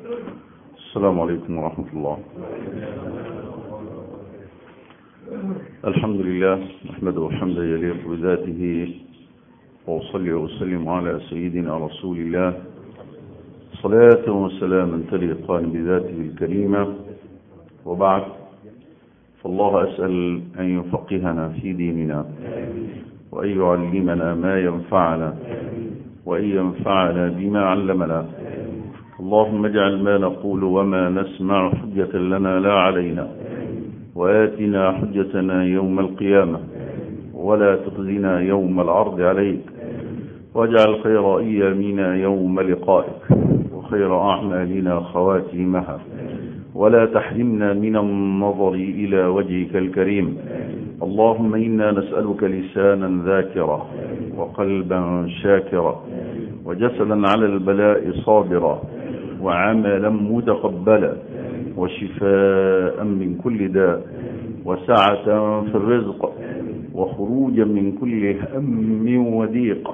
السلام عليكم ورحمة الله الحمد لله نحمده حمدا يليق بذاته وأصلي وأسلم على سيدنا رسول الله صلاة وسلاما تليقان بذاته الكريمة وبعد فالله أسأل أن يفقهنا في ديننا وأن يعلمنا ما ينفعنا وأن ينفعنا بما علمنا اللهم اجعل ما نقول وما نسمع حجة لنا لا علينا وآتنا حجتنا يوم القيامة ولا تخزنا يوم العرض عليك واجعل خير أيامنا يوم لقائك وخير أعمالنا خواتيمها ولا تحرمنا من النظر إلى وجهك الكريم اللهم إنا نسألك لسانا ذاكرا وقلبا شاكرا وجسدا على البلاء صابرا وعملا متقبلا وشفاء من كل داء وسعة في الرزق وخروجا من كل هم وضيق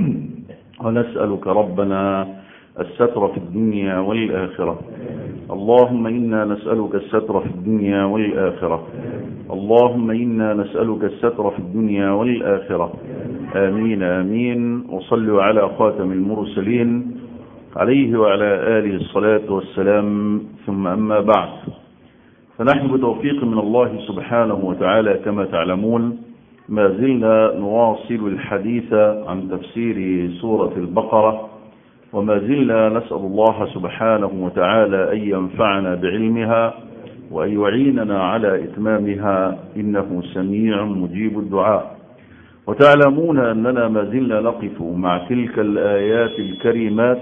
ونسألك ربنا الستر في الدنيا والآخرة اللهم إنا نسألك الستر في الدنيا والآخرة اللهم إنا نسألك الستر في الدنيا والآخرة آمين آمين وصلوا على خاتم المرسلين عليه وعلى آله الصلاة والسلام ثم أما بعد فنحن بتوفيق من الله سبحانه وتعالى كما تعلمون ما زلنا نواصل الحديث عن تفسير سورة البقرة وما زلنا نسأل الله سبحانه وتعالى أن ينفعنا بعلمها وأن يعيننا على إتمامها إنه سميع مجيب الدعاء وتعلمون أننا ما زلنا نقف مع تلك الآيات الكريمات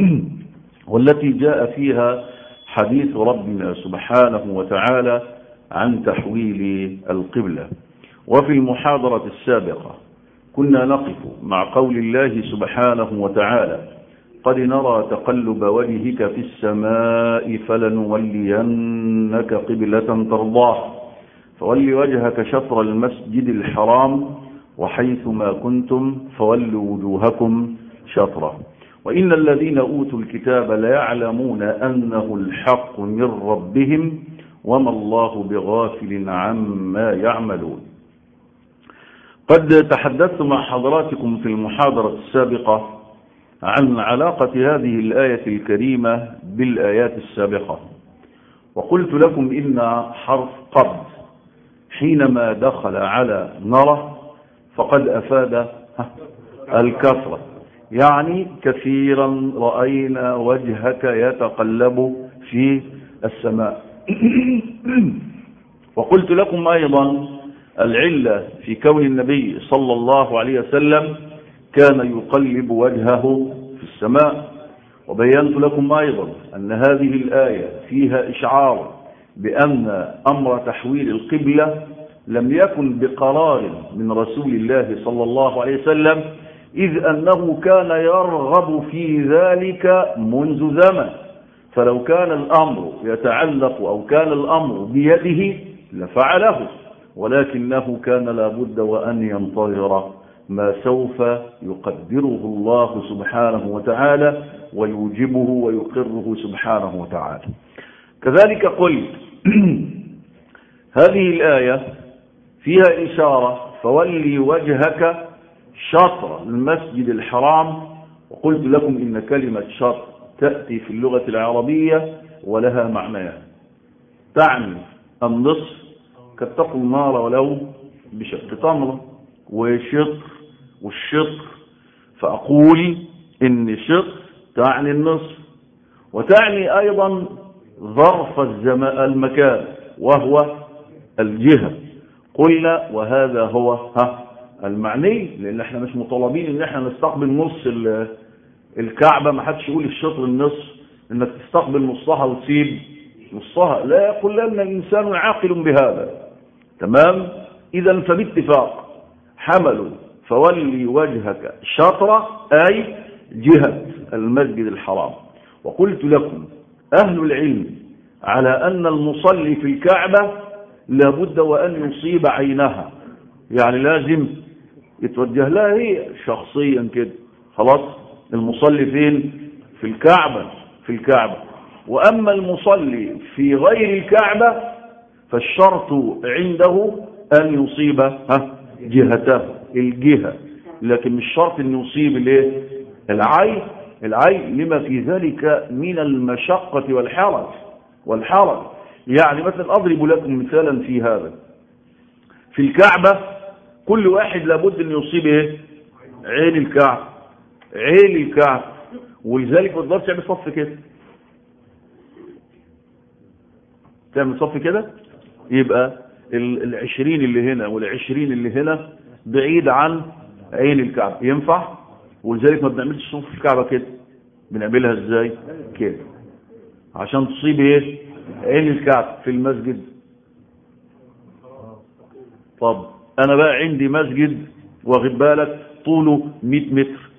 والتي جاء فيها حديث ربنا سبحانه وتعالى عن تحويل القبلة وفي المحاضرة السابقة كنا نقف مع قول الله سبحانه وتعالى قد نرى تقلب وجهك في السماء فلنولينك قبلة ترضاها فول وجهك شطر المسجد الحرام وحيث ما كنتم فولوا وجوهكم شطره وإن الذين أوتوا الكتاب ليعلمون أنه الحق من ربهم وما الله بغافل عما يعملون قد تحدثت مع حضراتكم في المحاضرة السابقة عن علاقة هذه الآية الكريمة بالآيات السابقة وقلت لكم إن حرف قد حينما دخل على نرى فقد أفاد الكثرة يعني كثيرا رأينا وجهك يتقلب في السماء وقلت لكم أيضا العلة في كون النبي صلى الله عليه وسلم كان يقلب وجهه في السماء وبينت لكم أيضا أن هذه الآية فيها إشعار بأن أمر تحويل القبلة لم يكن بقرار من رسول الله صلى الله عليه وسلم إذ أنه كان يرغب في ذلك منذ زمن فلو كان الأمر يتعلق أو كان الأمر بيده لفعله ولكنه كان لابد وأن ينتظر ما سوف يقدره الله سبحانه وتعالى ويوجبه ويقره سبحانه وتعالى كذلك قلت هذه الآية فيها إشارة فولي وجهك شطر المسجد الحرام وقلت لكم إن كلمة شطر تأتي في اللغة العربية ولها معنيان تعني النصف كاتقوا النار ولو بشق تمرة وشطر والشطر فأقول إن شطر تعني النصف وتعني أيضا ظرف الزمان المكان وهو الجهة قلنا وهذا هو ها المعني لان احنا مش مطالبين ان احنا نستقبل نص الكعبة ما حدش يقول الشطر النصف انك تستقبل نصها وتسيب نصها لا يقول لنا الانسان عاقل بهذا تمام اذا فباتفاق حملوا فولي وجهك شطرة اي جهة المسجد الحرام وقلت لكم اهل العلم على ان المصلي في الكعبة لابد وان يصيب عينها يعني لازم يتوجه لها هي شخصيا كده خلاص المصلي فين في الكعبة في الكعبة وأما المصلي في غير الكعبة فالشرط عنده أن يصيب ها جهته الجهة لكن مش شرط أن يصيب الايه العين العين لما في ذلك من المشقة والحرج والحرج يعني مثلا أضرب لكم مثالا في هذا في الكعبة كل واحد لابد أن يصيب ايه عين الكعب عين الكعب ولذلك ما تقدرش تعمل صف كده تعمل صف كده يبقى العشرين اللي هنا والعشرين اللي هنا بعيد عن عين الكعب ينفع ولذلك ما بنعملش صف في الكعبة كده بنعملها ازاي كده عشان تصيب ايه عين الكعب في المسجد طب انا بقى عندي مسجد واخد بالك طوله 100 متر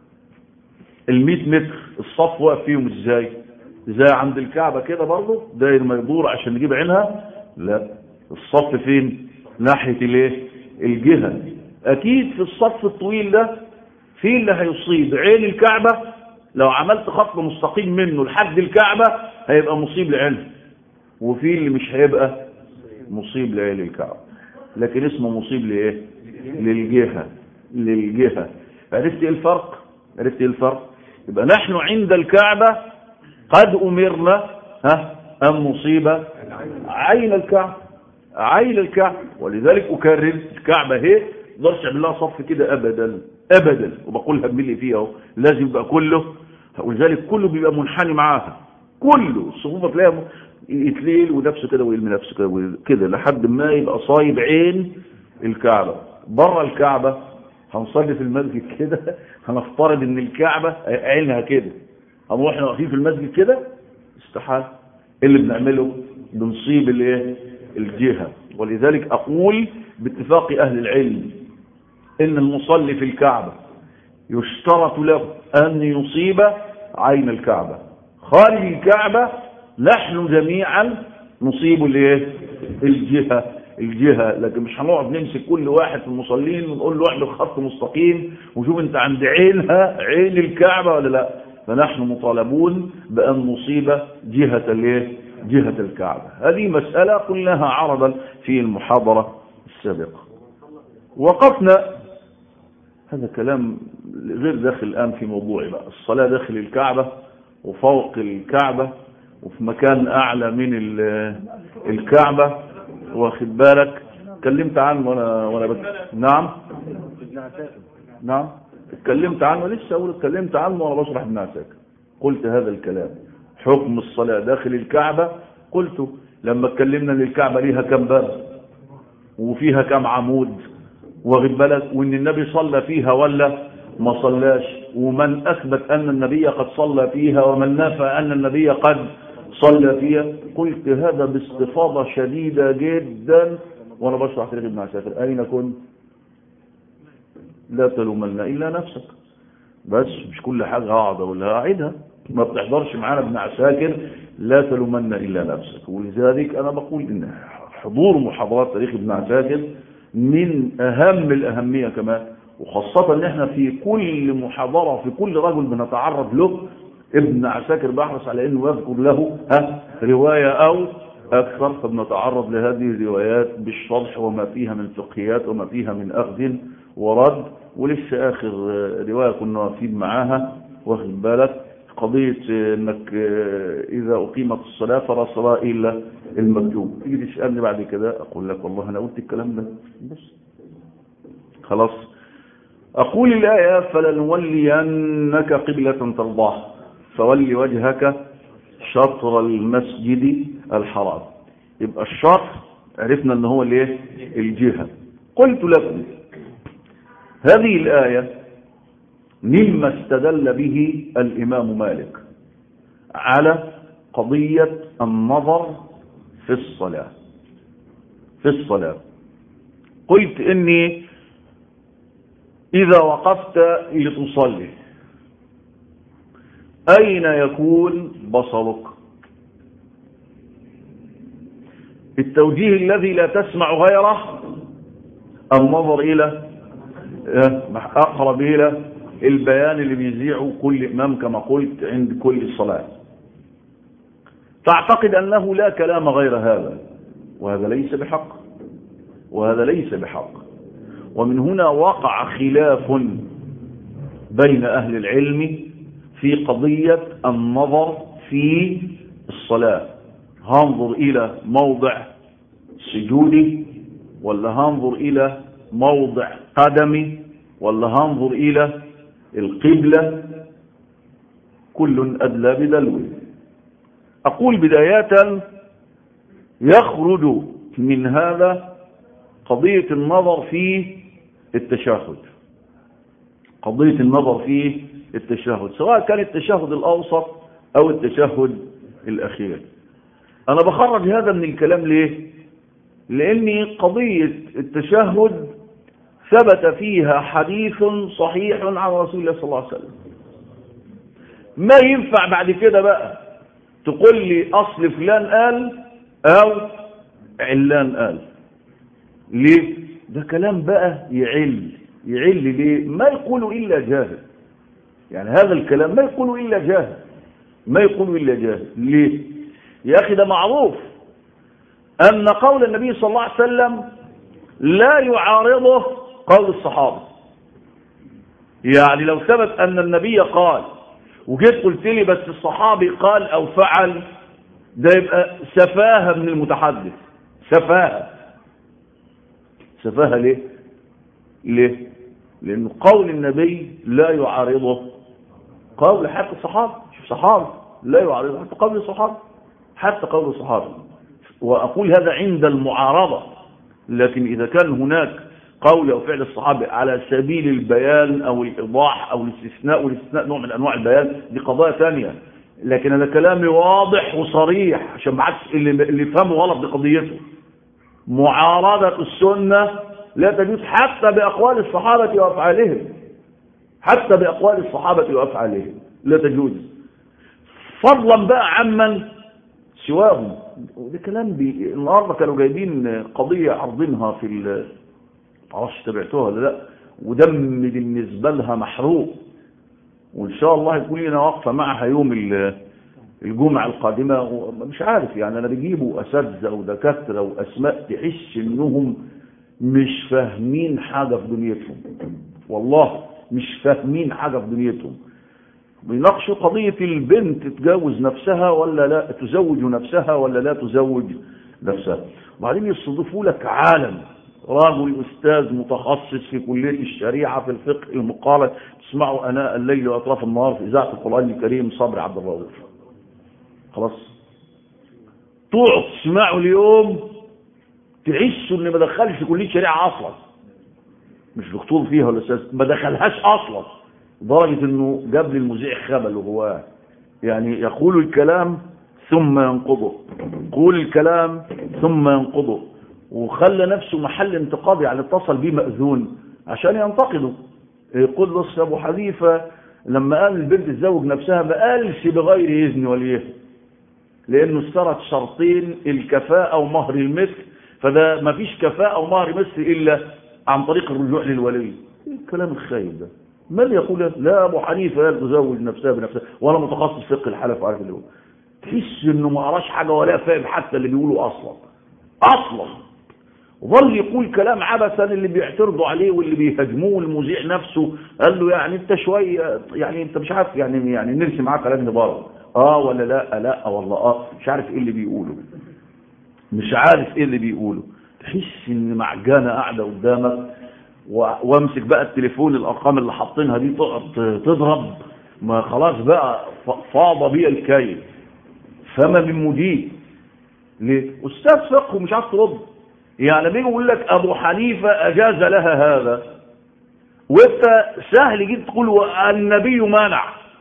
ال 100 متر الصف واقف فيهم ازاي زي عند الكعبة كده برضه داير ما يدور عشان نجيب عينها لا الصف فين ناحية الايه الجهة اكيد في الصف الطويل ده في اللي هيصيب عين الكعبة لو عملت خط مستقيم منه لحد الكعبة هيبقى مصيب لعينها وفي اللي مش هيبقى مصيب لعين الكعبة لكن اسمه مصيب لايه للجهة للجهة عرفت ايه الفرق عرفت ايه الفرق يبقى نحن عند الكعبة قد أمرنا ها أن نصيب عين الكعبة عين الكعبة ولذلك أكرر الكعبة هي ضرش اعمل لها صف كده أبدا أبدا وبقولها بملي فيها اهو لازم يبقى كله ولذلك كله بيبقى منحني معاها كله الصفوفة تلاقيها يتليل ونفسه كده ويلمي نفسه كده كده لحد ما يبقى صايب عين الكعبة بره الكعبة هنصلي في المسجد كده هنفترض ان الكعبة عينها كده هنروح احنا واقفين في المسجد كده استحال اللي بنعمله بنصيب الايه الجهة ولذلك اقول باتفاق اهل العلم ان المصلي في الكعبة يشترط له ان يصيب عين الكعبة خارج الكعبة نحن جميعا نصيب الايه الجهة الجهة لكن مش هنقعد نمسك كل واحد في المصلين ونقول له اعمل خط مستقيم وشوف انت عند عينها عين الكعبة ولا لا فنحن مطالبون بأن نصيب جهة الايه جهة الكعبة هذه مسألة قلناها عرضا في المحاضرة السابقة وقفنا هذا كلام غير داخل الآن في موضوعي بقى الصلاة داخل الكعبة وفوق الكعبة وفي مكان أعلى من الكعبة واخد بالك اتكلمت عنه وانا وانا بك... نعم نعم اتكلمت عنه لسه اقول اتكلمت عنه وانا بشرح ابن عساكر قلت هذا الكلام حكم الصلاة داخل الكعبة قلت لما اتكلمنا ان الكعبة ليها كم باب وفيها كم عمود واخد بالك وان النبي صلى فيها ولا ما صلاش ومن اثبت ان النبي قد صلى فيها ومن نفى ان النبي قد صلى فيها قلت هذا باستفاضة شديدة جدا وانا بشرح تاريخ ابن عساكر اين كنت لا تلومن الا نفسك بس مش كل حاجة هقعد اقولها اعيدها ما بتحضرش معانا ابن عساكر لا تلومن الا نفسك ولذلك انا بقول ان حضور محاضرات تاريخ ابن عساكر من اهم الاهمية كمان وخاصة ان احنا في كل محاضرة في كل رجل بنتعرض له ابن عساكر بحرص على انه يذكر له ها رواية او اكثر فبنتعرض لهذه الروايات بالشرح وما فيها من فقهيات وما فيها من اخذ ورد ولسه اخر رواية كنا واقفين معاها واخد بالك قضية انك اذا اقيمت الصلاة فلا صلاة الا المكتوب تيجي تسألني بعد كده اقول لك والله انا قلت الكلام ده بس خلاص اقول الايه فلنولينك قبلة ترضاها فولي وجهك شطر المسجد الحرام يبقى الشطر عرفنا ان هو الايه الجهة قلت لكم هذه الآية مما استدل به الإمام مالك على قضية النظر في الصلاة في الصلاة قلت إني إذا وقفت لتصلي أين يكون بصرك التوجيه الذي لا تسمع غيره النظر إلى أقرب إلى البيان اللي بيذيعه كل إمام كما قلت عند كل صلاة تعتقد أنه لا كلام غير هذا وهذا ليس بحق وهذا ليس بحق ومن هنا وقع خلاف بين أهل العلم في قضية النظر في الصلاة هنظر إلى موضع سجودي ولا هنظر إلى موضع قدمي ولا هنظر إلى القبلة كل أدلى بدلو أقول بداية يخرج من هذا قضية النظر في التشهد قضية النظر في التشهد سواء كان التشهد الأوسط أو التشهد الأخير أنا بخرج هذا من الكلام ليه لأني قضية التشهد ثبت فيها حديث صحيح عن رسول الله صلى الله عليه وسلم ما ينفع بعد كده بقى تقول لي أصل فلان قال أو علان قال ليه ده كلام بقى يعل يعل ليه ما يقول إلا جاهل يعني هذا الكلام ما يقول إلا جاهل ما يقول إلا جاهل ليه يا أخي ده معروف أن قول النبي صلى الله عليه وسلم لا يعارضه قول الصحابة يعني لو ثبت أن النبي قال وجيت قلت لي بس الصحابي قال أو فعل ده يبقى سفاهة من المتحدث سفاهة سفاهة ليه ليه لأن قول النبي لا يعارضه قول حتى الصحابة شوف صحابة لا يعارضه حتى قول الصحابة حتى قول الصحابة وأقول هذا عند المعارضة لكن إذا كان هناك قول أو فعل الصحابة على سبيل البيان أو الإيضاح أو الاستثناء والاستثناء نوع من أنواع البيان دي قضايا ثانية لكن هذا كلامي واضح وصريح عشان ما عادش اللي, اللي يفهمه غلط بقضيته معارضة السنة لا تجوز حتى بأقوال الصحابة وأفعالهم حتى بأقوال الصحابة وأفعالهم لا تجوز فضلا بقى عمن سواهم وده كلام بي... النهارده كانوا جايبين قضية عرضينها في ال... معرفش تابعتوها ولا لا ودم بالنسبة لها محروق وإن شاء الله يكون لنا وقفة معها يوم الجمعة القادمة ومش عارف يعني أنا بجيبوا أساتذة ودكاترة وأسماء تحس إنهم مش فاهمين حاجة في دنيتهم والله مش فاهمين حاجة في دنيتهم بيناقشوا قضية البنت تتجوز نفسها ولا لا تزوج نفسها ولا لا تزوج نفسها وبعدين يستضيفوا لك عالم راجل أستاذ متخصص في كلية الشريعة في الفقه المقارن تسمعوا أناء الليل وأطراف النهار في إذاعة القرآن الكريم صبري عبد الرؤوف خلاص تقعد تسمعوا اليوم تحسوا ان ما دخلش كلية شريعة أصلا مش دكتور فيها ولا أستاذ ما دخلهاش أصلا لدرجة انه جاب لي المذيع خبل وهو يعني يقول الكلام ثم ينقضه يقول الكلام ثم ينقضه وخلى نفسه محل انتقاد يعني اتصل بيه مأذون عشان ينتقده يقول له ابو حذيفة لما قال البنت تزوج نفسها ما قالش بغير اذن وليه لانه اشترط شرطين الكفاءة ومهر المثل فده ما فيش كفاءة ومهر مثل الا عن طريق الرجوع للولي الكلام الخايب ده من يقول لا ابو حنيفه لا تزوج نفسها بنفسها ولا متخصص فقه الحلف عارف اللي هو تحس انه ما قراش حاجه ولا فاهم حتى اللي بيقوله اصلا اصلا ظل يقول كلام عبثا اللي بيعترضوا عليه واللي بيهاجموه المذيع نفسه قال له يعني انت شويه يعني انت مش عارف يعني يعني نرسم معاه كلام بره اه ولا لا لا والله اه مش عارف ايه اللي بيقوله مش عارف ايه اللي بيقوله تحس ان معجنه قاعده قدامك وامسك بقى التليفون الارقام اللي حاطينها دي تقعد تضرب ما خلاص بقى فاض بيا الكيل فما من مجيب ليه استاذ فقه ومش عارف ترد يعني بيجي يقول لك ابو حنيفه اجاز لها هذا وانت سهل جدا تقول النبي منع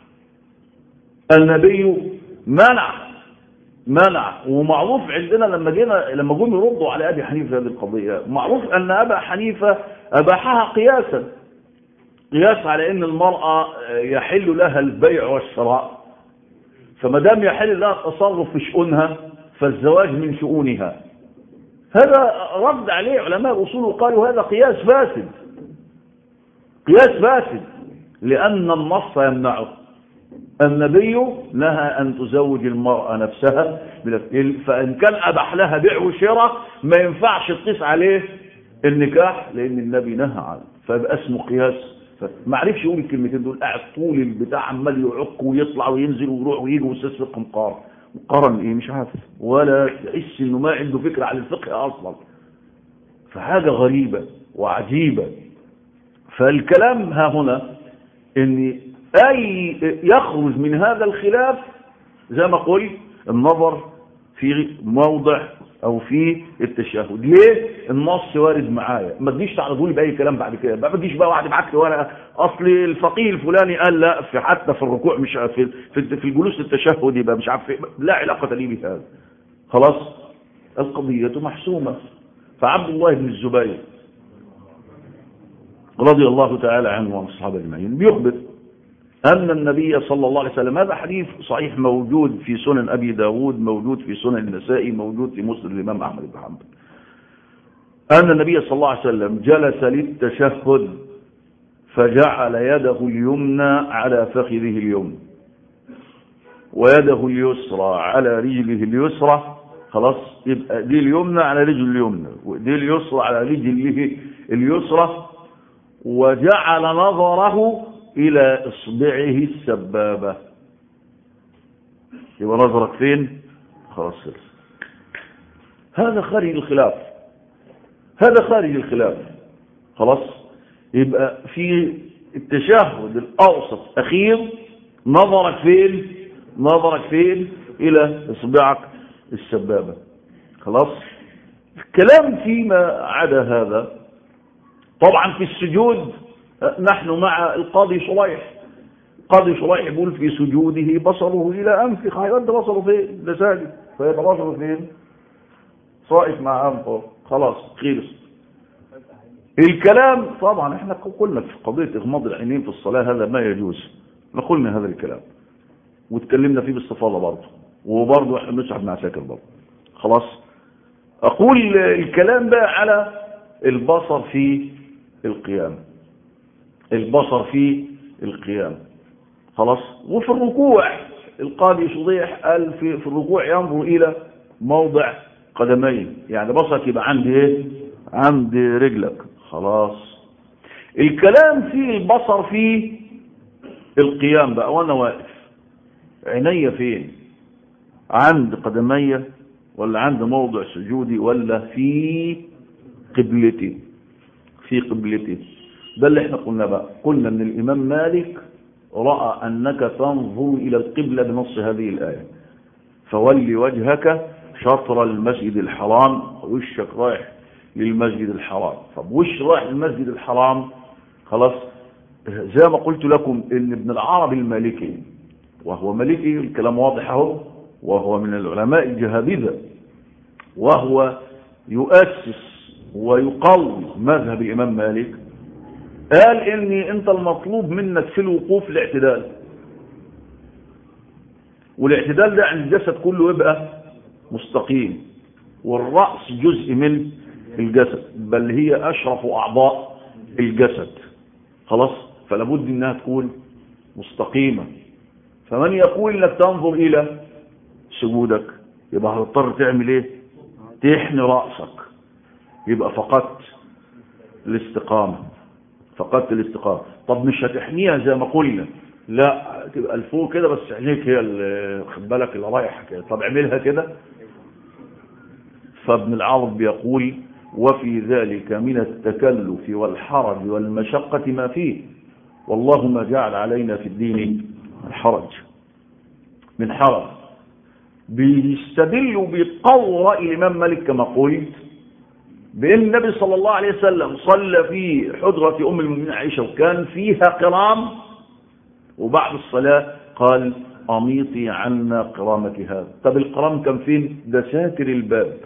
النبي منع منع ومعروف عندنا لما جينا لما جم يردوا على ابي حنيفه هذه القضيه معروف ان ابا حنيفه اباحها قياسا قياس على ان المراه يحل لها البيع والشراء فما دام يحل لها التصرف في شؤونها فالزواج من شؤونها هذا رد عليه علماء الاصول وقالوا هذا قياس فاسد قياس فاسد لان النص يمنعه النبي نهى أن تزوج المرأة نفسها فإن كان أبح لها بيع وشراء ما ينفعش تقيس عليه النكاح لأن النبي نهى عنه فيبقى اسمه قياس ما عرفش يقول الكلمتين دول قاعد طول البتاع عمال يعق ويطلع وينزل ويروح ويجي واستاذ فقه مقارن مقارن ايه مش عارف ولا تحس انه ما عنده فكره عن الفقه اصلا فحاجه غريبه وعجيبه فالكلام ها هنا ان اي يخرج من هذا الخلاف زي ما قلت النظر في موضع او في التشهد ليه النص وارد معايا ما تجيش تعرضوا لي باي كلام بعد كده ما تجيش بقى واحد يبعت لي ورقه اصل الفقيه الفلاني قال لا في حتى في الركوع مش في في, في الجلوس التشهد يبقى مش عارف لا علاقه لي بهذا خلاص القضيه محسومه فعبد الله بن الزبير رضي الله تعالى عنه وعن الصحابه اجمعين بيخبر أن النبي صلى الله عليه وسلم هذا حديث صحيح موجود في سنن أبي داود موجود في سنن النسائي موجود في مسلم الإمام أحمد بن حنبل أن النبي صلى الله عليه وسلم جلس للتشهد فجعل يده اليمنى على فخذه اليمنى ويده اليسرى على رجله اليسرى خلاص يبقى دي اليمنى على رجل اليمنى ودي اليسرى على رجله اليسرى وجعل نظره إلى إصبعه السبابة يبقى نظرك فين خلاص هذا خارج الخلاف هذا خارج الخلاف خلاص يبقى في التشهد الأوسط أخير نظرك فين نظرك فين إلى إصبعك السبابة خلاص الكلام فيما عدا هذا طبعا في السجود نحن مع القاضي شريح القاضي شريح يقول في سجوده بصره إلى أنفه هيودي بصره فين ده ساجد فيبقى بصره فين صائف مع أنفه خلاص خلص الكلام طبعا احنا قلنا في قضية إغماض العينين في الصلاة هذا ما يجوز احنا قلنا هذا الكلام واتكلمنا فيه باستفاضة برضه وبرضه احنا بنشرح مع ساكر برضه خلاص أقول الكلام بقى على البصر في القيام البصر في القيام خلاص وفي الركوع القاضي شضيح قال في, في الركوع ينظر إلى موضع قدميه يعني بصرك يبقى عند ايه عند رجلك خلاص الكلام في البصر في القيام بقى وانا واقف عيني فين عند قدمي ولا عند موضع سجودي ولا في قبلتي في قبلتي ده اللي احنا قلنا بقى قلنا ان الامام مالك رأى انك تنظر الى القبلة بنص هذه الآية فولي وجهك شطر المسجد الحرام وشك رايح للمسجد الحرام طب وش رايح للمسجد الحرام خلاص زي ما قلت لكم ان ابن العربي المالكي وهو مالكي الكلام واضح اهو وهو من العلماء الجهابذة وهو يؤسس ويقوي مذهب الامام مالك قال اني انت المطلوب منك في الوقوف الاعتدال والاعتدال ده عند الجسد كله يبقى مستقيم والرأس جزء من الجسد بل هي اشرف اعضاء الجسد خلاص فلا بد انها تكون مستقيمة فمن يقول انك تنظر الى سجودك يبقى هتضطر تعمل ايه تحني رأسك يبقى فقدت الاستقامة فقدت الاستقامة طب مش هتحنيها زي ما قلنا لا تبقى الفوق كده بس عينيك هي اللي خد بالك اللي رايحه كده طب اعملها كده فابن العرب يقول وفي ذلك من التكلف والحرج والمشقة ما فيه والله ما جعل علينا في الدين الحرج من حرج بيستدل بقول رأي الإمام مالك كما قلت بأن النبي صلى الله عليه وسلم صلى في حجرة أم المؤمنين عائشة وكان فيها قرام وبعد الصلاة قال أميطي عنا قرامة هذا طب القرام كان فين ده ساتر الباب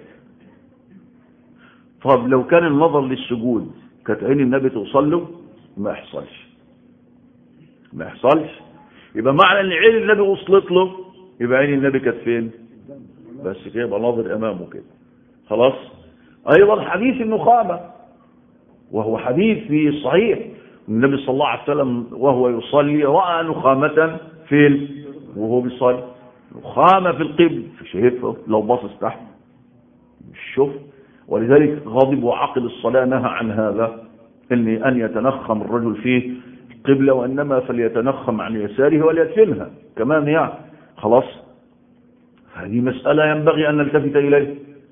طب لو كان النظر للسجود كانت عين النبي توصل له ما يحصلش ما يحصلش يبقى معنى ان عين النبي وصلت له يبقى عين النبي كانت فين بس كده يبقى ناظر امامه كده خلاص ايضا حديث النخامه وهو حديث في الصحيح النبي صلى الله عليه وسلم وهو يصلي راى نخامه فين وهو بيصلي رخامة في القبل شايفها لو باصص تحت مش شوف ولذلك غضب وعقل الصلاة نهى عن هذا ان ان يتنخم الرجل فيه القبلة وانما فليتنخم عن يساره وليدفنها كمان يعني خلاص هذه مسألة ينبغي أن نلتفت إليه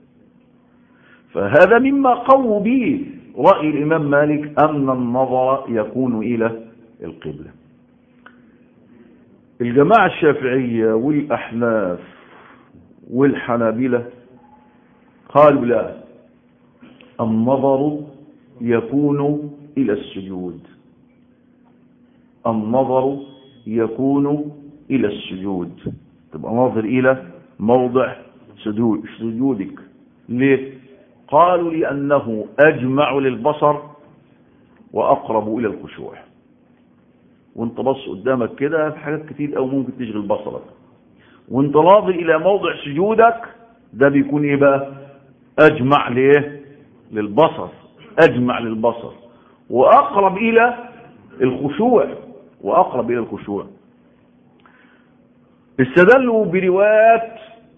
فهذا مما قووا به رأي الإمام مالك أن النظر يكون إلى القبلة الجماعة الشافعية والأحناف والحنابلة قالوا لا النظر يكون إلى السجود النظر يكون إلى السجود تبقى ناظر إلى موضع سجود سجودك ليه قالوا لأنه أجمع للبصر وأقرب إلى الخشوع وانت بص قدامك كده في حاجات كتير أو ممكن تشغل بصرك وانت ناظر إلى موضع سجودك ده بيكون إيه بقى أجمع ليه للبصر أجمع للبصر وأقرب إلى الخشوع وأقرب إلى الخشوع استدلوا بروايات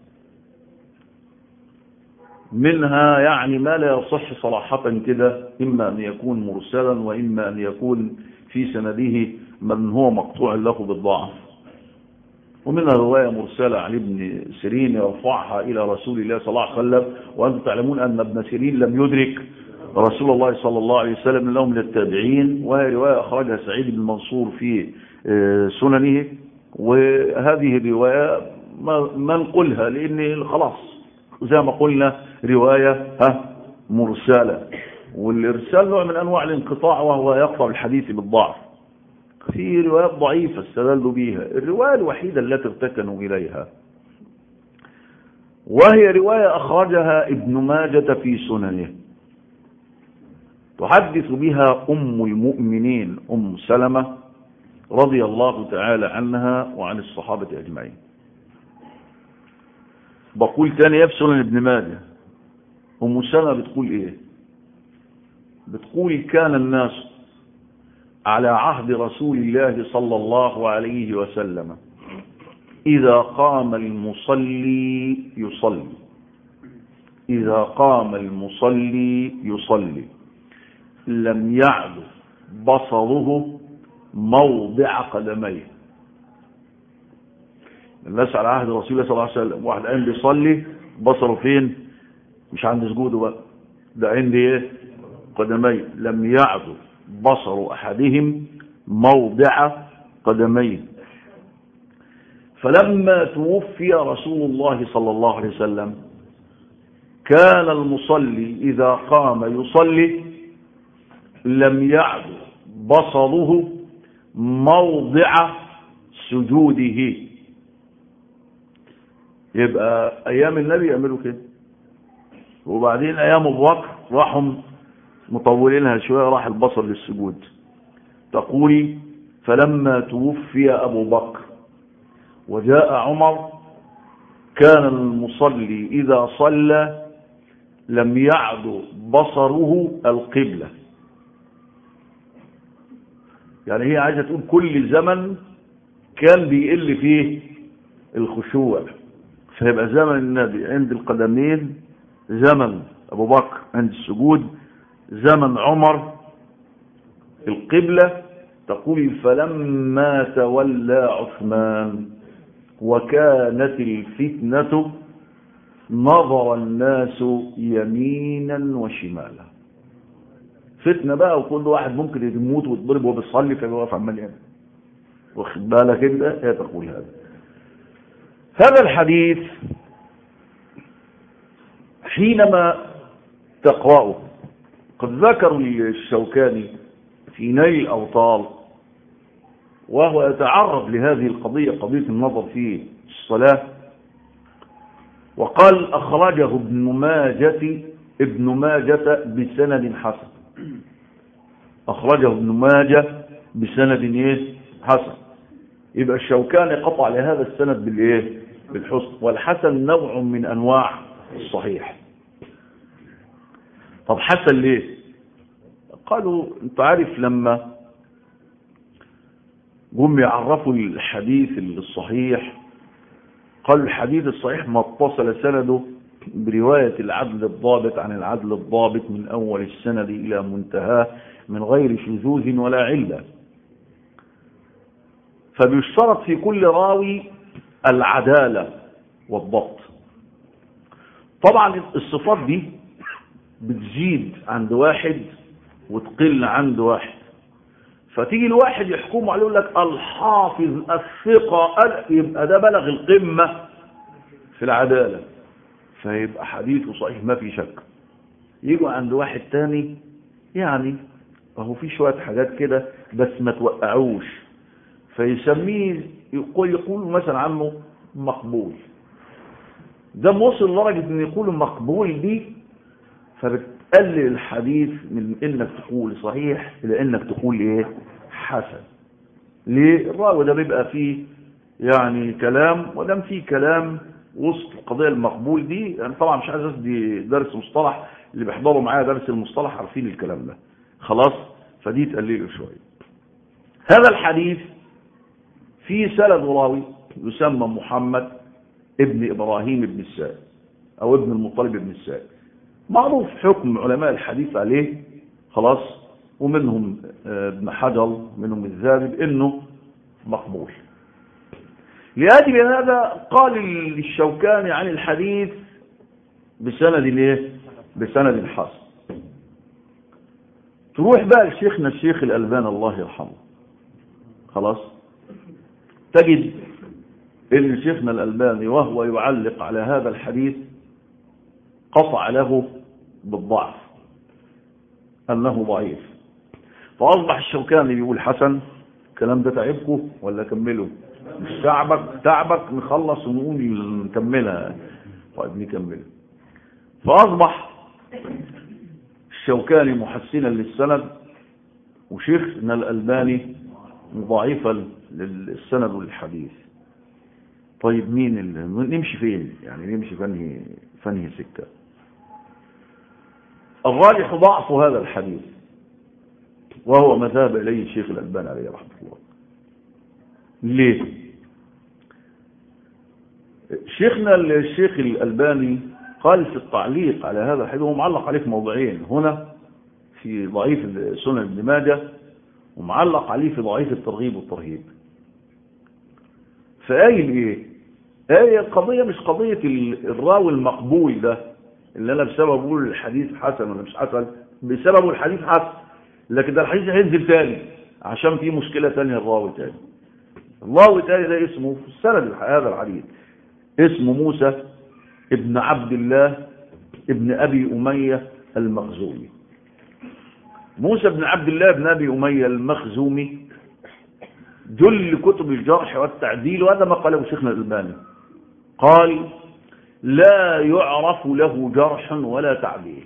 منها يعني ما لا يصح صراحة كده إما أن يكون مرسلا وإما أن يكون في سنده من هو مقطوع له بالضعف ومنها رواية مرسلة عن ابن سيرين يرفعها إلى رسول الله صلى الله عليه وسلم وأنتم تعلمون أن ابن سيرين لم يدرك رسول الله صلى الله عليه وسلم له من التابعين وهي رواية أخرجها سعيد بن منصور في سننه وهذه الرواية ما نقولها لأن خلاص زي ما قلنا رواية ها مرسلة والإرسال نوع من أنواع الانقطاع وهو يقطع الحديث بالضعف في روايات ضعيفة استدلوا بها الرواية الوحيدة التي ارتكنوا إليها وهي رواية أخرجها ابن ماجة في سننه تحدث بها أم المؤمنين أم سلمة رضي الله تعالى عنها وعن الصحابة أجمعين بقول تاني في سنن ابن ماجه أم سلمة بتقول إيه بتقول كان الناس على عهد رسول الله صلى الله عليه وسلم إذا قام المصلي يصلي إذا قام المصلي يصلي لم يعد بصره موضع قدميه الناس على عهد رسول الله صلى الله عليه وسلم واحد قايم بيصلي بصره فين مش عند سجوده بقى ده عند ايه قدميه لم يعد بصر احدهم موضع قدميه فلما توفي رسول الله صلى الله عليه وسلم كان المصلي إذا قام يصلي لم يعد بصره موضع سجوده يبقى أيام النبي يعملوا كده وبعدين أيام أبو بكر راحوا مطولينها شوية راح البصر للسجود تقولي فلما توفي أبو بكر وجاء عمر كان المصلي إذا صلى لم يعد بصره القبلة يعني هي عايزة تقول كل زمن كان بيقل فيه الخشوع فيبقى زمن النبي عند القدمين زمن أبو بكر عند السجود زمن عمر القبلة تقول فلما تولى عثمان وكانت الفتنة نظر الناس يمينا وشمالا فتنة بقى وكل واحد ممكن يموت ويتضرب وهو بيصلي فيبقى واقف عمال يعمل واخد بالك انت هي تقول هذا هذا الحديث حينما تقرأه قد ذكر الشوكاني في نيل الأوطال وهو يتعرض لهذه القضية قضية النظر في الصلاة وقال أخرجه ابن ماجة ابن ماجة بسند حسن أخرجه ابن ماجة بسند إيه حسن يبقى الشوكاني قطع لهذا السند بالإيه بالحسن والحسن نوع من أنواع الصحيح طب حسن ليه قالوا انت عارف لما جم يعرفوا الحديث الصحيح قالوا الحديث الصحيح ما اتصل سنده برواية العدل الضابط عن العدل الضابط من أول السند إلى منتهاه من غير شذوذ ولا علة فبيشترط في كل راوي العدالة والضبط طبعا الصفات دي بتزيد عند واحد وتقل عند واحد فتيجي الواحد يحكم عليه يقول لك الحافظ الثقة يبقى ده بلغ القمة في العدالة فيبقى حديثه صحيح ما في شك يجوا عند واحد تاني يعني اهو في شوية حاجات كده بس ما توقعوش فيسميه يقول, يقول مثلا عنه مقبول ده وصل لدرجة ان يقول مقبول دي فبتقلل الحديث من انك تقول صحيح الى انك تقول ايه حسن ليه الراوي ده بيبقى فيه يعني كلام ودام فيه كلام وسط القضية المقبول دي يعني طبعا مش عايز دي درس مصطلح اللي بيحضروا معايا درس المصطلح عارفين الكلام ده خلاص فدي تقلله شوية هذا الحديث في سند راوي يسمى محمد ابن إبراهيم بن السائب أو ابن المطلب بن السائب معروف حكم علماء الحديث عليه خلاص ومنهم ابن حجر منهم الذهبي انه مقبول لأجل هذا قال الشوكاني عن الحديث بسند ايه بسند حسن تروح بقى لشيخنا الشيخ الألبان الله يرحمه خلاص تجد ان شيخنا الألباني وهو يعلق على هذا الحديث قطع له بالضعف أنه ضعيف فأصبح الشوكاني بيقول حسن الكلام ده تعبكم ولا كمله مش تعبك تعبك نخلص ونقول نكملها طيب نكملها فأصبح الشوكاني محسنا للسند وشيخنا الألباني ضعيفا للسند والحديث طيب مين اللي نمشي فين يعني نمشي فنهي فنهي سكة الراجح ضعف هذا الحديث وهو ما ذهب إليه الشيخ الألباني عليه رحمة الله ليه شيخنا الشيخ الألباني قال في التعليق على هذا الحديث هو معلق عليه في موضعين هنا في ضعيف سنن ابن ماجه ومعلق عليه في ضعيف الترغيب والترهيب فقايل ايه ايه القضية مش قضية الراوي المقبول ده اللي انا بسببه بقول الحديث حسن ولا مش حسن بسببه الحديث حسن لكن ده الحديث هينزل تاني عشان في مشكلة تانية الراوي تاني الراوي تاني ده اسمه في السند هذا الحديث اسمه موسى ابن عبد الله ابن ابي امية المخزومي موسى بن عبد الله بن ابي امية المخزومي جل كتب الجرح والتعديل وهذا ما قاله شيخنا الألباني قال لا يعرف له جرح ولا تعديل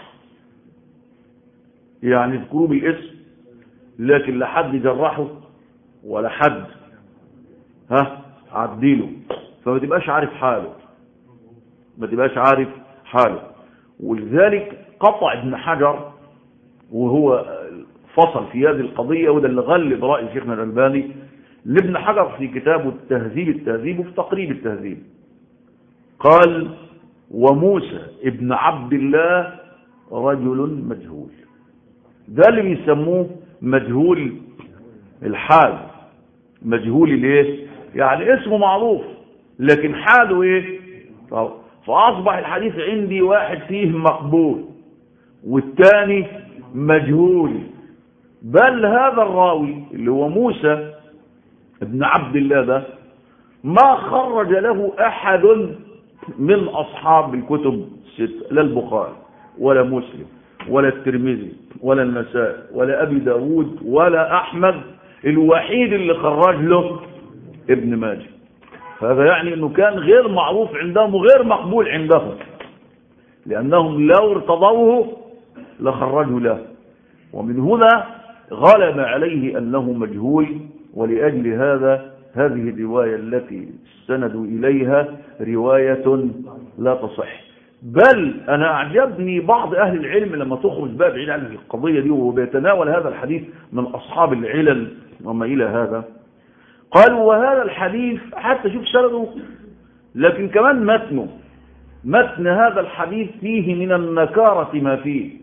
يعني اذكروا بالاسم لكن لا حد جرحه ولا حد ها عديله فما تبقاش عارف حاله ما تبقاش عارف حاله ولذلك قطع ابن حجر وهو فصل في هذه القضية وده اللي غلب رأي شيخنا الألباني لابن حجر في كتابه التهذيب التهذيب وفي تقريب التهذيب قال وموسى ابن عبد الله رجل مجهول ده اللي بيسموه مجهول الحال مجهول الايه يعني اسمه معروف لكن حاله ايه فاصبح الحديث عندي واحد فيه مقبول والثاني مجهول بل هذا الراوي اللي هو موسى ابن عبد الله ده ما خرج له احد من اصحاب الكتب الستة لا البخاري ولا مسلم ولا الترمذي ولا النسائي ولا ابي داود ولا احمد الوحيد اللي خرج له ابن ماجه فهذا يعني انه كان غير معروف عندهم وغير مقبول عندهم لانهم لو ارتضوه لخرجوا له ومن هنا غلب عليه أنه مجهول ولأجل هذا هذه الرواية التي استندوا إليها رواية لا تصح بل أنا أعجبني بعض أهل العلم لما تخرج بقى بعيد عن القضية دي وبيتناول هذا الحديث من أصحاب العلل وما إلى هذا قالوا وهذا الحديث حتى شوف سنده لكن كمان متنه متن هذا الحديث فيه من النكارة ما فيه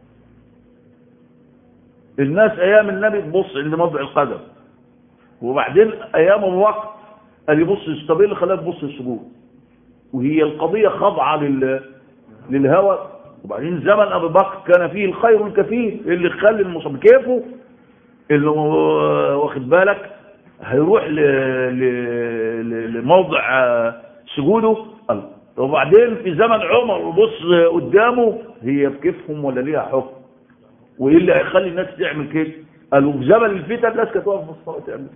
الناس أيام النبي تبص عند موضع القدم وبعدين أيام الوقت قال يبص طب ايه اللي خلاه تبص السجود وهي القضية خاضعة لل... للهوى وبعدين زمن أبي بكر كان فيه الخير الكثير اللي خلي المصاب كيفه اللي واخد بالك هيروح ل... ل... لموضع سجوده وبعدين في زمن عمر وبص قدامه هي بكيفهم ولا ليها حكم وايه اللي هيخلي الناس تعمل كده قالوا في زمن الفتن الناس كانت واقفه في الصلاه تعمل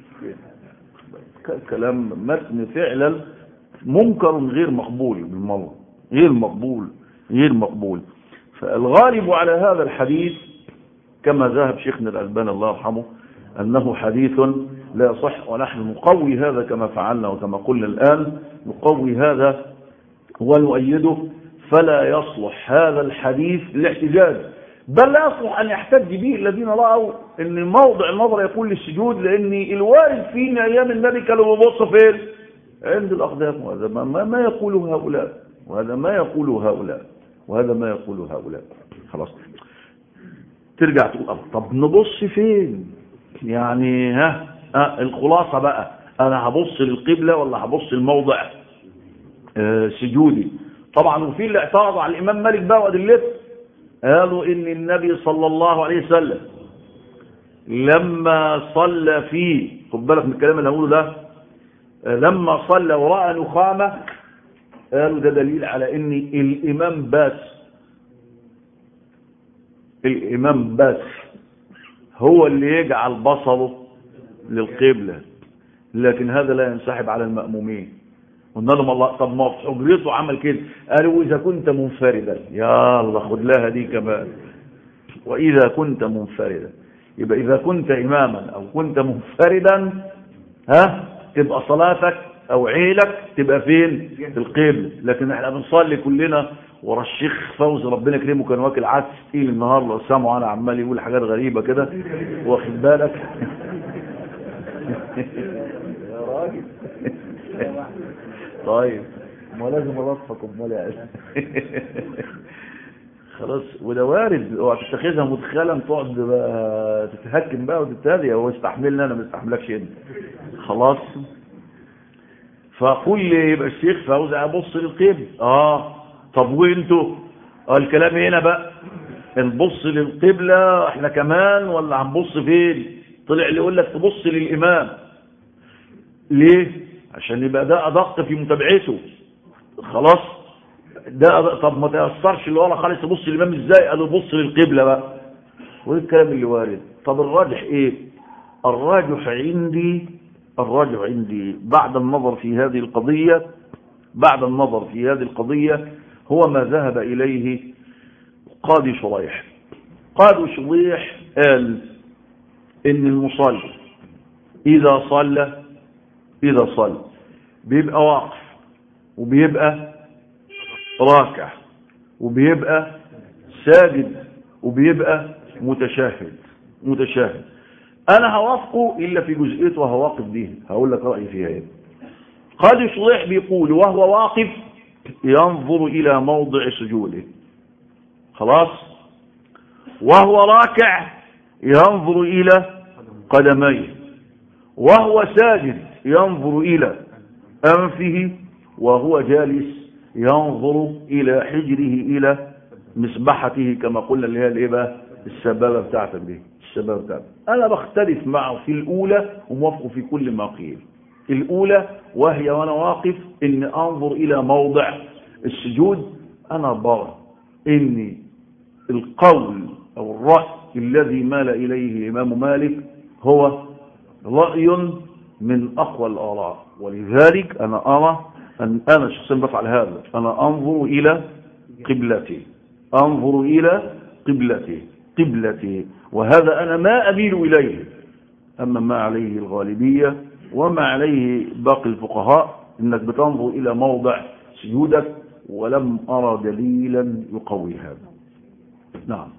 كلام متن فعلا منكر غير مقبول بالمره غير مقبول غير مقبول فالغالب على هذا الحديث كما ذهب شيخنا الألباني الله يرحمه أنه حديث لا صح ونحن نقوي هذا كما فعلنا وكما قلنا الآن نقوي هذا ونؤيده فلا يصلح هذا الحديث للاحتجاج بل لا يصلح أن يحتج به الذين رأوا أن موضع النظر يكون للسجود لأن الوارد فينا أيام النبي كانوا بيبصوا فين عند الأقدام وهذا ما, ما يقوله هؤلاء وهذا ما يقوله هؤلاء وهذا ما يقوله هؤلاء خلاص ترجع تقول طب نبص فين يعني ها آه الخلاصة بقى أنا هبص للقبلة ولا هبص الموضع آه سجودي طبعا وفي اللي اعترض على الإمام مالك بقى وأدلته قالوا إن النبي صلى الله عليه وسلم لما صلى فيه خد بالك من الكلام اللي هقوله ده لما صلى ورأى نخامة قالوا ده دليل على ان الامام بس الامام بس هو اللي يجعل بصره للقبلة لكن هذا لا ينسحب على المأمومين قلنا لهم الله طب ما في حجرته عمل كده قالوا اذا كنت منفردا يا الله خد لها دي كمان واذا كنت منفردا يبقى اذا كنت اماما او كنت منفردا ها تبقى صلاتك او عيلك تبقى فين في القبل لكن احنا بنصلي كلنا ورا الشيخ فوزي ربنا يكرمه كان واكل عدس تقيل النهار لو سامعه انا عمال يقول حاجات غريبه كده واخد بالك يا راجل طيب ما لازم اضفك امال يا خلاص وده وارد اوعى تتخذها مدخلا تقعد بقى تتهكم بقى وتتهدي هو يستحملني انا ما استحملكش انت خلاص فقول لي يبقى الشيخ فوزي ابص للقبل اه طب وانتوا اه الكلام هنا بقى نبص للقبلة احنا كمان ولا هنبص فين طلع اللي يقول لك تبص للامام ليه عشان يبقى ده ادق في متابعته خلاص ده طب ما تأثرش اللي ورا خالص تبص الامام ازاي قالوا بص للقبلة بقى وايه الكلام اللي وارد طب الراجح ايه الراجح عندي الراجع عندي بعد النظر في هذه القضية بعد النظر في هذه القضية هو ما ذهب إليه قاضي شريح قاضي شريح قال إن المصلي إذا صلى إذا صلى بيبقى واقف وبيبقى راكع وبيبقى ساجد وبيبقى متشاهد متشاهد انا هوافقه الا في جزئيته وهواقف دي هقول لك رايي فيها ايه قاضي شريح بيقول وهو واقف ينظر الى موضع سجوده خلاص وهو راكع ينظر الى قدميه وهو ساجد ينظر الى انفه وهو جالس ينظر الى حجره الى مسبحته كما قلنا اللي هي الايه بقى السبابه بتاعتك دي الشباب ده أنا بختلف معه في الأولى وموافقه في كل ما قيل الأولى وهي وأنا واقف إن أنظر إلى موضع السجود أنا برى إن القول أو الرأي الذي مال إليه الإمام مالك هو رأي من أقوى الآراء ولذلك أنا أرى أن أنا شخصيا بفعل هذا أنا أنظر إلى قبلتي أنظر إلى قبلتي قبلتي وهذا أنا ما أميل إليه أما ما عليه الغالبية وما عليه باقي الفقهاء إنك بتنظر إلى موضع سجودك ولم أرى دليلا يقوي هذا نعم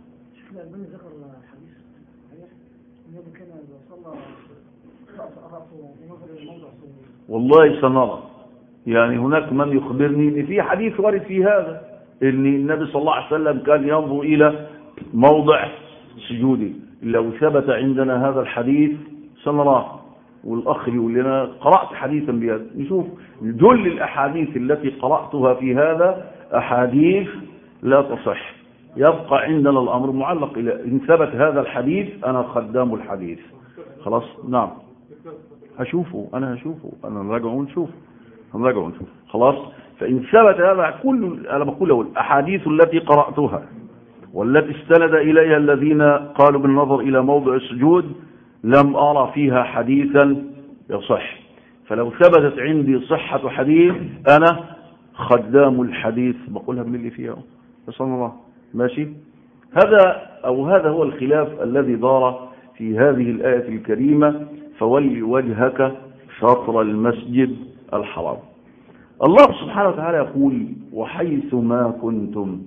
والله سنرى يعني هناك من يخبرني ان في حديث وارد في هذا ان النبي صلى الله عليه وسلم كان ينظر الى موضع سجوده لو ثبت عندنا هذا الحديث سنراه والاخ يقول لنا قرات حديثا بهذا نشوف جل الاحاديث التي قراتها في هذا احاديث لا تصح يبقى عندنا الامر معلق الى ان ثبت هذا الحديث انا خدام الحديث خلاص نعم هشوفه انا هشوفه انا نراجعه ونشوف هنراجعه ونشوف خلاص فان ثبت هذا كل انا بقول له الاحاديث التي قراتها والتي استند اليها الذين قالوا بالنظر الى موضع السجود لم ارى فيها حديثا يصح فلو ثبتت عندي صحة حديث انا خدام الحديث بقولها من اللي فيها بس الله ماشي هذا او هذا هو الخلاف الذي دار في هذه الآية الكريمة فول وجهك شطر المسجد الحرام الله سبحانه وتعالى يقول وحيث ما كنتم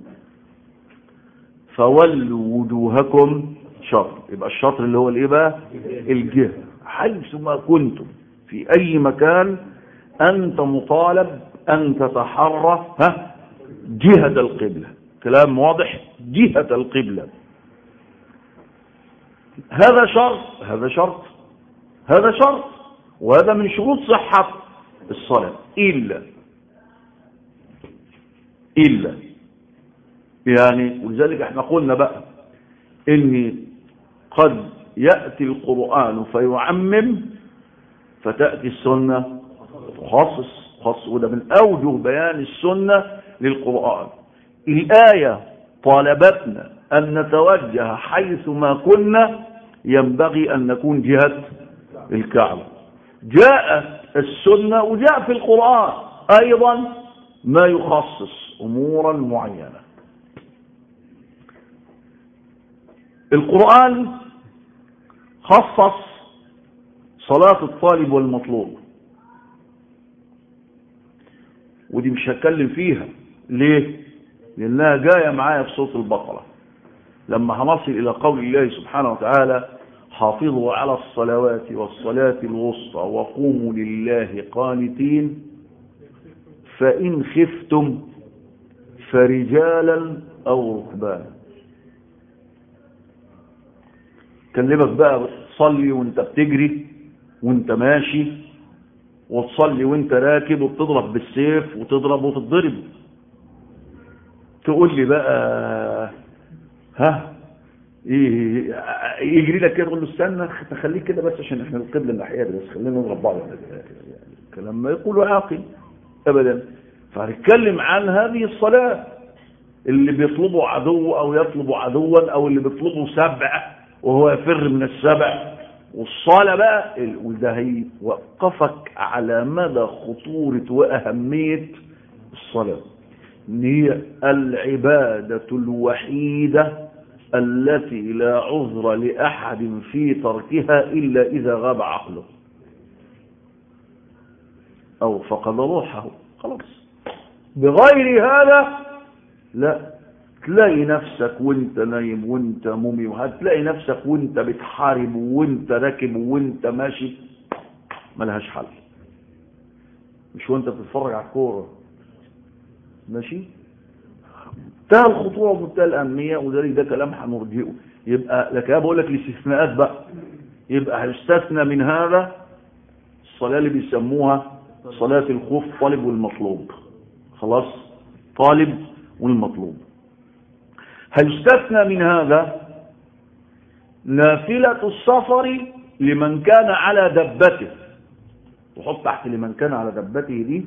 فولوا وجوهكم شطر يبقى الشطر اللي هو الايه بقى الجهه حيث ما كنتم في اي مكان انت مطالب ان تتحرى ها جهه القبله كلام واضح جهه القبله هذا شرط هذا شرط هذا شرط وهذا من شروط صحة الصلاة إلا إلا يعني ولذلك احنا قلنا بقى إن قد يأتي القرآن فيعمم فتأتي السنة تخصص خاص وده من أوجه بيان السنة للقرآن الآية طالبتنا أن نتوجه حيث ما كنا ينبغي أن نكون جهة الكعبة جاء السنة وجاء في القرآن أيضا ما يخصص أمورا معينة القرآن خصص صلاة الطالب والمطلوب ودي مش هتكلم فيها ليه لأنها جاية معايا في صوت البقرة لما هنصل إلى قول الله سبحانه وتعالى حافظوا على الصلوات والصلاة الوسطى وقوموا لله قانتين فإن خفتم فرجالا أو ركبانا كلمك بقى تصلي وانت بتجري وانت ماشي وتصلي وانت راكب وبتضرب بالسيف وتضرب وتضرب تقول لي بقى ها إيه يجري لك كده تقول له استنى تخليك كده بس عشان احنا القبله الناحيه بس خلينا نضرب بعض يعني كلام ما يقوله عاقل ابدا فهنتكلم عن هذه الصلاه اللي بيطلبوا عدو او يطلبوا عدوا او اللي بيطلبوا سبع وهو يفر من السبع والصلاة بقى وده هيوقفك على مدى خطورة وأهمية الصلاة ان هي العبادة الوحيدة التي لا عذر لأحد في تركها إلا إذا غاب عقله أو فقد روحه خلاص بغير هذا لا تلاقي نفسك وانت نايم وانت مومي وهتلاقي نفسك وانت بتحارب وانت راكب وانت ماشي ملهاش حل مش وانت بتتفرج على الكوره ماشي منتهى الخطوره ومنتهى الاهميه وذلك ده كلام هنرجئه يبقى لك بقول لك الاستثناءات بقى يبقى هنستثنى من هذا الصلاه اللي بيسموها صلاه الخوف طالب والمطلوب خلاص طالب والمطلوب هيستثنى من هذا نافلة السفر لمن كان على دبته وحط تحت لمن كان على دبته دي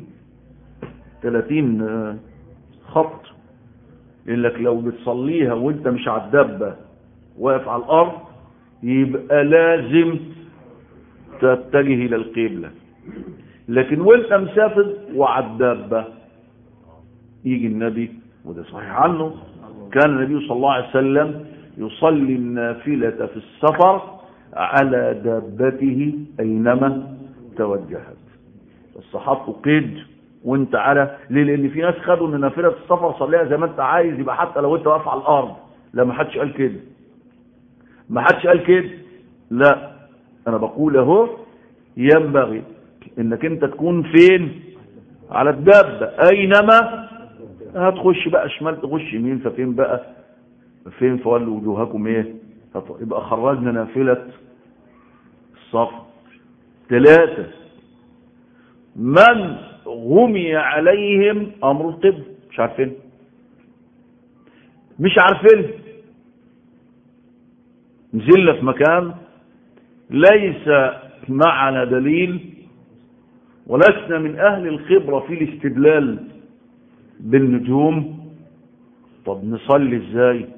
30 خط يقول لك لو بتصليها وانت مش على الدبة واقف على الارض يبقى لازم تتجه الى القبلة لكن وانت مسافر وعلى الدبة يجي النبي وده صحيح عنه كان النبي صلى الله عليه وسلم يصلي النافلة في السفر على دابته أينما توجهت الصحابة قيد وانت على ليه لان في ناس خدوا ان نافله السفر صليها زي ما انت عايز يبقى حتى لو انت واقف على الارض لا ما حدش قال كده ما حدش قال كده لا انا بقول اهو ينبغي انك انت تكون فين على الدابة اينما هتخش بقى شمال تخش يمين ففين بقى فين فولوا وجوهكم ايه يبقى خرجنا نافلة الصف ثلاثة من غمي عليهم امر القبل مش عارفين مش عارفين نزلنا في مكان ليس معنا دليل ولسنا من أهل الخبرة في الاستدلال بالنجوم طب نصلي ازاي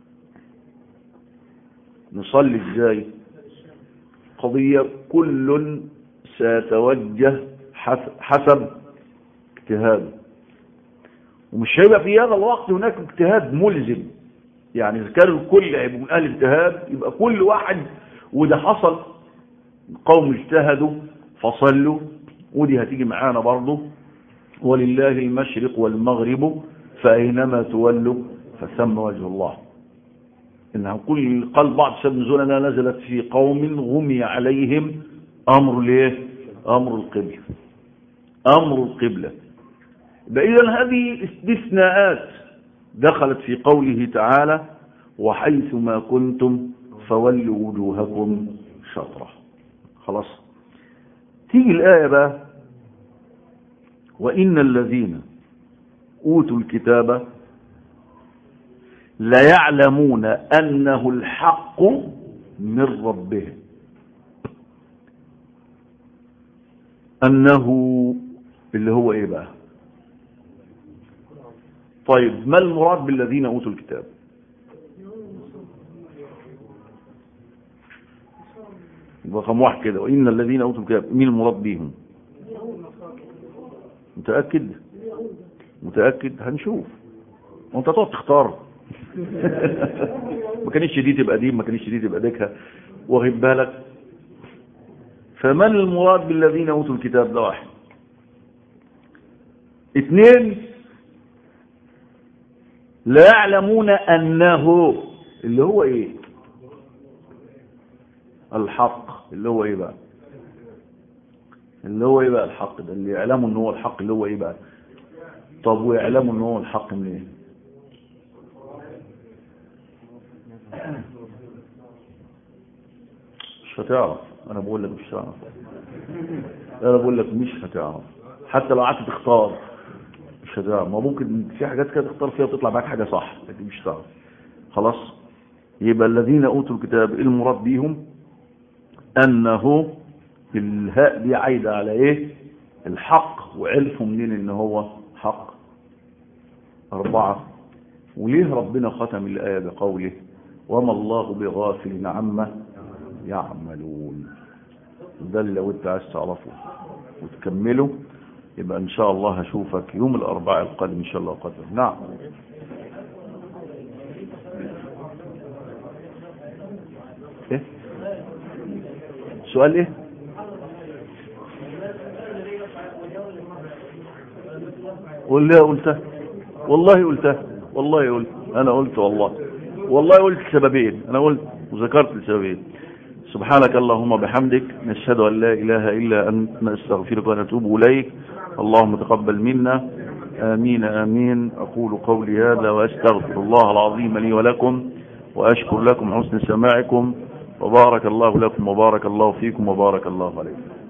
نصلي ازاي قضية كل سيتوجه حسب اجتهاده ومش هيبقى في هذا الوقت هناك اجتهاد ملزم يعني إذا كان الكل هيبقوا من أهل الاجتهاد يبقى كل واحد وده حصل قوم اجتهدوا فصلوا ودي هتيجي معانا برضه ولله المشرق والمغرب فأينما تولوا فثم وجه الله إنها كل قال بعض سبب نزولنا نزلت في قوم غمي عليهم أمر ليه أمر القبلة أمر القبلة إذا هذه استثناءات دخلت في قوله تعالى وحيث ما كنتم فولوا وجوهكم شطرة خلاص تيجي الآية بقى وإن الذين أوتوا الكتاب ليعلمون أنه الحق من ربهم أنه اللي هو إيه بقى طيب ما المراد بالذين أوتوا الكتاب رقم واحد كده وإن الذين أوتوا الكتاب مين المراد بيهم متأكد متأكد هنشوف وانت تقعد تختار ما كانتش دي تبقى دي ما كانتش دي تبقى ديكها واخد بالك فمن المراد بالذين اوتوا الكتاب ده واحد اثنين لا يعلمون انه اللي هو ايه الحق اللي هو ايه بقى اللي هو ايه بقى الحق ده اللي يعلموا ان هو الحق اللي هو ايه بقى طب ويعلموا ان هو الحق منين إيه؟ مش هتعرف انا بقول لك مش هتعرف انا بقول لك مش هتعرف حتى لو قعدت تختار مش هتعرف ما ممكن في حاجات كده تختار فيها وتطلع معاك حاجه صح لكن مش هتعرف خلاص يبقى الذين اوتوا الكتاب المراد بيهم انه الهاء دي عايده على ايه الحق وعرفوا منين ان هو حق اربعه وليه ربنا ختم الايه بقوله وما الله بغافل عما يعملون ده اللي لو انت عايز تعرفه وتكمله يبقى ان شاء الله هشوفك يوم الاربعاء القادم ان شاء الله قدر نعم ايه سؤال ايه قول لي قلتها والله قلتها والله قلت انا قلت والله والله قلت سببين انا قلت وذكرت السببين سبحانك اللهم بحمدك نشهد أن لا إله إلا أنت نستغفرك ونتوب إليك اللهم تقبل منا آمين آمين أقول قولي هذا وأستغفر الله العظيم لي ولكم وأشكر لكم حسن سماعكم وبارك الله لكم وبارك الله فيكم وبارك الله عليكم